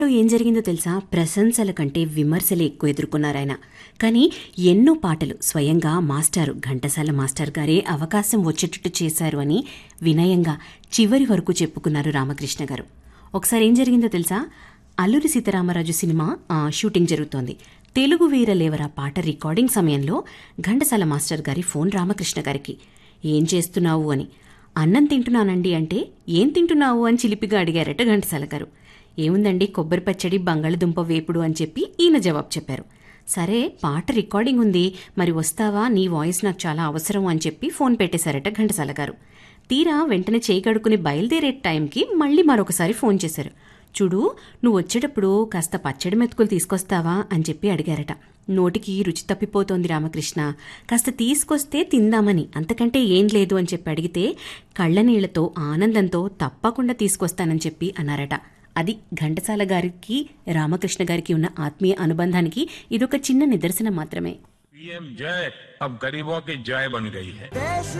ఏం జరిగిందో తెలుసా ప్రశంసల కంటే విమర్శలే ఎక్కువ ఎదుర్కొన్నారాయన కానీ ఎన్నో పాటలు స్వయంగా మాస్టారు ఘంటసాల మాస్టర్ గారే అవకాశం వచ్చేటట్టు చేశారు అని వినయంగా చివరి వరకు చెప్పుకున్నారు రామకృష్ణ గారు ఒకసారి ఏం జరిగిందో తెలుసా అల్లూరి సీతారామరాజు సినిమా ఆ, షూటింగ్ జరుగుతోంది తెలుగు వీరలేవరా పాట రికార్డింగ్ సమయంలో ఘంటసాల మాస్టర్ గారి ఫోన్ రామకృష్ణ గారికి ఏం చేస్తున్నావు అని అన్నం తింటున్నానండి అంటే ఏం తింటున్నావు అని చిలిపిగా అడిగారట ఘంటసాల గారు ఏముందండి కొబ్బరి పచ్చడి బంగాళదుంప వేపుడు అని చెప్పి ఈయన జవాబు చెప్పారు సరే పాట రికార్డింగ్ ఉంది మరి వస్తావా నీ వాయిస్ నాకు చాలా అవసరం అని చెప్పి ఫోన్ పెట్టేశారట ఘంటసాల గారు తీరా వెంటనే చేయి కడుక్కుని బయలుదేరే టైంకి మళ్ళీ మరొకసారి ఫోన్ చేశారు చూడు నువ్వు వచ్చేటప్పుడు కాస్త పచ్చడి మెతుకులు తీసుకొస్తావా అని చెప్పి అడిగారట నోటికి రుచి తప్పిపోతోంది రామకృష్ణ కాస్త తీసుకొస్తే తిందామని అంతకంటే ఏం లేదు అని చెప్పి అడిగితే కళ్ళనీళ్లతో ఆనందంతో తప్పకుండా తీసుకొస్తానని చెప్పి అన్నారట అది ఘంటసాల గారికి రామకృష్ణ గారికి ఉన్న ఆత్మీయ అనుబంధానికి ఇదొక చిన్న నిదర్శనం మాత్రమే पीएम जय अब गरीबों की जय बन गई है देश